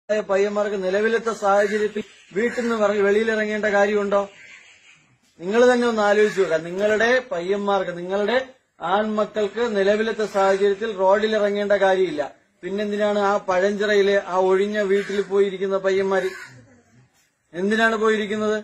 ആയ പയ്യന്മാർക്ക് നിലവിലത്തെ സാഹചര്യത്തിൽ വീട്ടിൽ നിന്ന് ഇറങ്ങി വെളിയിലിറങ്ങേണ്ട കാര്യമുണ്ടോ നിങ്ങൾ തന്നെ ഒന്ന് ആലോചിച്ച് നോക്കാം നിങ്ങളുടെ പയ്യന്മാർക്ക് നിങ്ങളുടെ ആൺമക്കൾക്ക് നിലവിലത്തെ സാഹചര്യത്തിൽ റോഡിൽ ഇറങ്ങേണ്ട കാര്യമില്ല പിന്നെന്തിനാണ് ആ പഴഞ്ചിറയിലെ ആ ഒഴിഞ്ഞ വീട്ടിൽ പോയിരിക്കുന്ന പയ്യന്മാര് എന്തിനാണ് പോയിരിക്കുന്നത്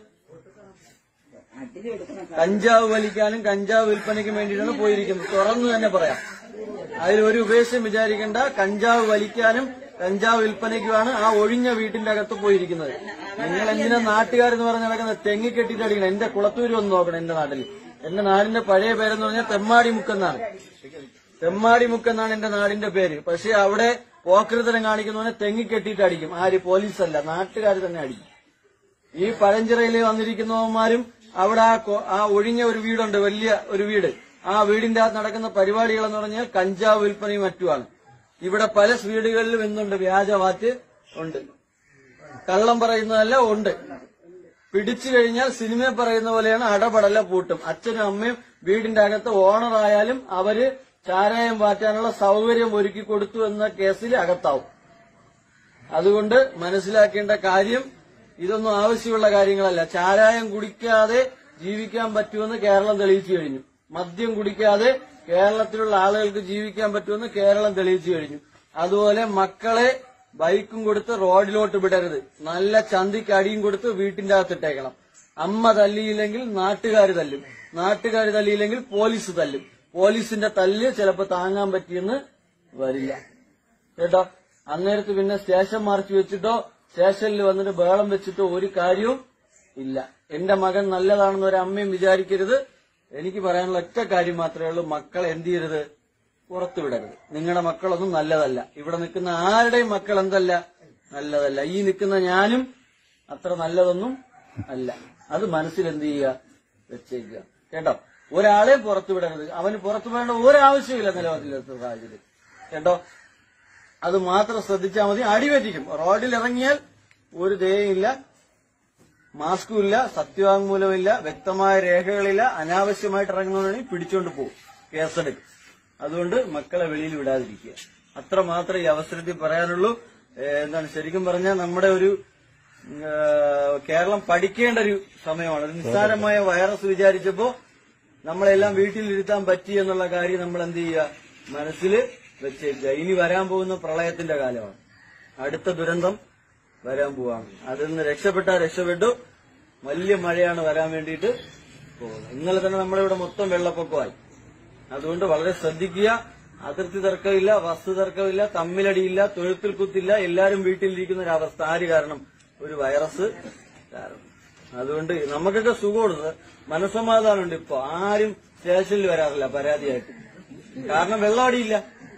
കഞ്ചാവ് വലിക്കാനും കഞ്ചാവ് വിൽപ്പനയ്ക്കും വേണ്ടിയിട്ടാണ് പോയിരിക്കുന്നത് തുറന്നു തന്നെ പറയാം അതിൽ ഒരു ഉപേക്ഷം വിചാരിക്കേണ്ട കഞ്ചാവ് വലിക്കാനും കഞ്ചാവ് വിൽപ്പനയ്ക്കുമാണ് ആ ഒഴിഞ്ഞ വീട്ടിന്റെ അകത്ത് പോയിരിക്കുന്നത് നിങ്ങൾ എന്തിനാ നാട്ടുകാരെന്ന് പറഞ്ഞ് നടക്കുന്നത് തെങ്ങി കെട്ടിട്ട് അടിക്കണം എന്റെ കുളത്തൂര് ഒന്ന് നോക്കണം എന്റെ നാട്ടിൽ എന്റെ നാടിന്റെ പഴയ പേരെന്ന് പറഞ്ഞാൽ തെമ്മാടി മുക്കെന്നാണ് തെമ്മാടി മുക്കെന്നാണ് എന്റെ നാടിന്റെ പേര് പക്ഷെ അവിടെ പോക്കൃതരം കാണിക്കുന്നവനെ തെങ്ങി കെട്ടിയിട്ട് അടിക്കും ആര് പോലീസല്ല നാട്ടുകാർ തന്നെ അടിക്കും ഈ പഴഞ്ചിറയിൽ വന്നിരിക്കുന്നവന്മാരും അവിടെ ആ കൊ- ആ ഒഴിഞ്ഞ ഒരു വീടുണ്ട് വലിയ ഒരു വീട് ആ വീടിന്റെ അകത്ത് നടക്കുന്ന പരിപാടികൾ എന്ന് പറഞ്ഞാൽ കഞ്ചാവ് വിൽപ്പനയും മറ്റുമാണ് ഇവിടെ പല വീടുകളിലും എന്തുണ്ട് വ്യാജവാറ്റ് ഉണ്ട് കള്ളം പറയുന്നതല്ല ഉണ്ട് പിടിച്ചു കഴിഞ്ഞാൽ സിനിമ പറയുന്ന പോലെയാണ് അടപടല പൂട്ടും അച്ഛനും അമ്മയും വീടിന്റെ അകത്ത് ഓണറായാലും അവര് ചാരായം വാറ്റാനുള്ള സൗകര്യം ഒരുക്കി കൊടുത്തു എന്ന കേസിൽ അകത്താവും അതുകൊണ്ട് മനസ്സിലാക്കേണ്ട കാര്യം ഇതൊന്നും ആവശ്യമുള്ള കാര്യങ്ങളല്ല ചാരായം കുടിക്കാതെ ജീവിക്കാൻ പറ്റുമെന്ന് കേരളം തെളിയിച്ചു കഴിഞ്ഞു മദ്യം കുടിക്കാതെ കേരളത്തിലുള്ള ആളുകൾക്ക് ജീവിക്കാൻ പറ്റുമെന്ന് കേരളം തെളിയിച്ചു കഴിഞ്ഞു അതുപോലെ മക്കളെ ബൈക്കും കൊടുത്ത് റോഡിലോട്ട് വിടരുത് നല്ല ചന്തിക്ക് അടിയും കൊടുത്ത് വീട്ടിന്റെ അകത്തിട്ടേക്കണം അമ്മ തല്ലിയില്ലെങ്കിൽ നാട്ടുകാർ തല്ലും നാട്ടുകാർ തല്ലിയില്ലെങ്കിൽ പോലീസ് തല്ലും പോലീസിന്റെ തല്ല് ചിലപ്പോ താങ്ങാൻ പറ്റിയെന്ന് വരില്ല കേട്ടോ അന്നേരത്ത് പിന്നെ സ്റ്റേഷൻ മാർച്ച് വെച്ചിട്ടോ സ്റ്റേഷനിൽ വന്നിട്ട് ബേളം വെച്ചിട്ടോ ഒരു കാര്യവും ഇല്ല എന്റെ മകൻ നല്ലതാണെന്ന് ഒരു അമ്മയും വിചാരിക്കരുത് എനിക്ക് പറയാനുള്ള ഒറ്റ കാര്യം മാത്രമേ ഉള്ളൂ മക്കളെ എന്ത് ചെയ്യരുത് പുറത്തു വിടരുത് നിങ്ങളുടെ മക്കളൊന്നും നല്ലതല്ല ഇവിടെ നിൽക്കുന്ന ആരുടെയും മക്കൾ എന്തല്ല നല്ലതല്ല ഈ നിൽക്കുന്ന ഞാനും അത്ര നല്ലതൊന്നും അല്ല അത് മനസ്സിൽ എന്ത് ചെയ്യുക വെച്ചേക്കുക കേട്ടോ ഒരാളെയും പുറത്തു വിടരുത് അവന് പുറത്തു വിടേണ്ട ഒരാവശ്യമില്ല നിലവിലത്തെ സാഹചര്യം കേട്ടോ അത് മാത്രം ശ്രദ്ധിച്ചാൽ മതി അടിവറ്റിക്കും റോഡിൽ ഇറങ്ങിയാൽ ഒരു ദയയില്ല മാസ്കും ഇല്ല സത്യവാങ്മൂലമില്ല വ്യക്തമായ രേഖകളില്ല അനാവശ്യമായിട്ട് ഇറങ്ങുന്നവരെ പിടിച്ചോണ്ട് പോകും കേസെടുക്കും അതുകൊണ്ട് മക്കളെ വെളിയിൽ വിടാതിരിക്കുക അത്ര മാത്രമേ ഈ അവസരത്തിൽ പറയാനുള്ളൂ ഏഹ് എന്താണ് ശരിക്കും പറഞ്ഞാൽ നമ്മുടെ ഒരു ഏഹ് കേരളം പഠിക്കേണ്ട ഒരു സമയമാണ് ഒരു നിസ്സാരമായ വൈറസ് വിചാരിച്ചപ്പോ നമ്മളെല്ലാം വീട്ടിലിരുത്താൻ പറ്റി എന്നുള്ള കാര്യം നമ്മൾ എന്ത് ചെയ്യുക മനസ്സിൽ വെച്ചേക്കുക ഇനി വരാൻ പോകുന്ന പ്രളയത്തിന്റെ കാലമാണ് അടുത്ത ദുരന്തം വരാൻ പോവാണ് അതിൽ നിന്ന് രക്ഷപ്പെട്ടാൽ രക്ഷപ്പെട്ടു വലിയ മഴയാണ് വരാൻ വേണ്ടിയിട്ട് പോകുന്നത് ഇന്നലെ തന്നെ നമ്മുടെ ഇവിടെ മൊത്തം വെള്ളപ്പൊക്കമായി അതുകൊണ്ട് വളരെ ശ്രദ്ധിക്കുക അതിർത്തി തർക്കമില്ല വസ്തു തർക്കമില്ല തമ്മിലടിയില്ല തൊഴുത്തിൽ കുത്തില്ല എല്ലാരും വീട്ടിലിരിക്കുന്ന ഒരു അവസ്ഥ ആര് കാരണം ഒരു വൈറസ് കാരണം അതുകൊണ്ട് നമുക്കൊക്കെ സുഖമുണ്ട് മനസ്സമാധാനമുണ്ട് ഇപ്പൊ ആരും സ്റ്റേഷനിൽ വരാറില്ല പരാതിയായിട്ട് കാരണം വെള്ളമടിയില്ല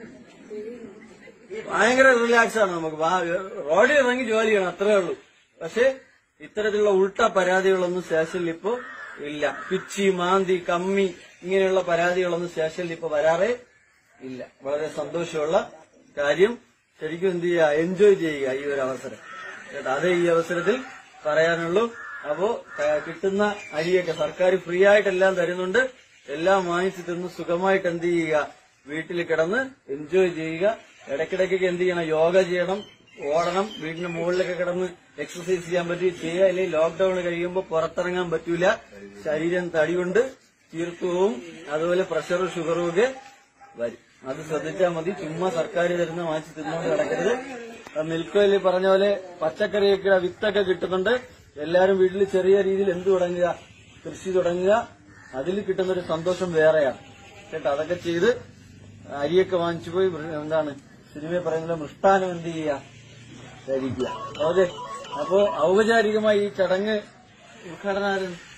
ഭയങ്കര റിലാക്സ് ആണ് നമുക്ക് വാ- റോഡിൽ ഇറങ്ങി ജോലി ചെയ്യണം അത്രേ ഉള്ളൂ പക്ഷെ ഇത്തരത്തിലുള്ള ഉൾട്ട പരാതികളൊന്നും സ്റ്റേഷനിൽ ഇപ്പോ ഇല്ല പിച്ചി മാന്തി കമ്മി ഇങ്ങനെയുള്ള പരാതികളൊന്നും സ്റ്റേഷനിൽ ഇപ്പൊ വരാറേ ഇല്ല വളരെ സന്തോഷമുള്ള കാര്യം ശരിക്കും എന്ത് ചെയ്യുക എൻജോയ് ചെയ്യുക ഈ ഒരു അവസരം കേട്ടോ അതേ ഈ അവസരത്തിൽ പറയാനുള്ളൂ അപ്പോ ക- കിട്ടുന്ന അരിയൊക്കെ സർക്കാർ ഫ്രീ ആയിട്ടെല്ലാം തരുന്നുണ്ട് എല്ലാം വാങ്ങിച്ചു തിന്ന് സുഖമായിട്ട് എന്ത് ചെയ്യുക വീട്ടിൽ കിടന്ന് എൻജോയ് ചെയ്യുക ഇടയ്ക്കിടയ്ക്കൊക്കെ എന്ത് ചെയ്യണം യോഗ ചെയ്യണം ഓടണം വീടിന്റെ മുകളിലൊക്കെ കിടന്ന് എക്സസൈസ് ചെയ്യാൻ പറ്റും ചെയ്യുക അല്ലെങ്കിൽ ലോക്ക്ഡൌൺ കഴിയുമ്പോൾ പുറത്തിറങ്ങാൻ പറ്റൂല ശരീരം തടികൊണ്ട് തീർത്തുവും അതുപോലെ പ്രഷറും ഷുഗറും ഒക്കെ വരും അത് ശ്രദ്ധിച്ചാൽ മതി ചുമ്മാ സർക്കാർ തരുന്ന വാങ്ങിച്ച് തിന്നുകൊണ്ട് കിടക്കരുത് മിൽക്ക് ഓയിൽ പറഞ്ഞ പോലെ പച്ചക്കറിയൊക്കെ വിത്തൊക്കെ കിട്ടുന്നുണ്ട് എല്ലാരും വീട്ടിൽ ചെറിയ രീതിയിൽ എന്ത് തുടങ്ങുക കൃഷി തുടങ്ങുക അതിൽ കിട്ടുന്ന ഒരു സന്തോഷം വേറെയാണ് കേട്ടോ അതൊക്കെ ചെയ്ത് അരിയൊക്കെ വാങ്ങിച്ചു പോയി വൃ- എന്താണ് സിനിമയിൽ പറയുന്നത് മൃഷ്ടാനം എന്ത് ചെയ്യുക ധരിക്കുക ഓക്കെ അപ്പോ ഔപചാരികമായി ഈ ചടങ്ങ് ഉദ്ഘാടനം ആരാണ്?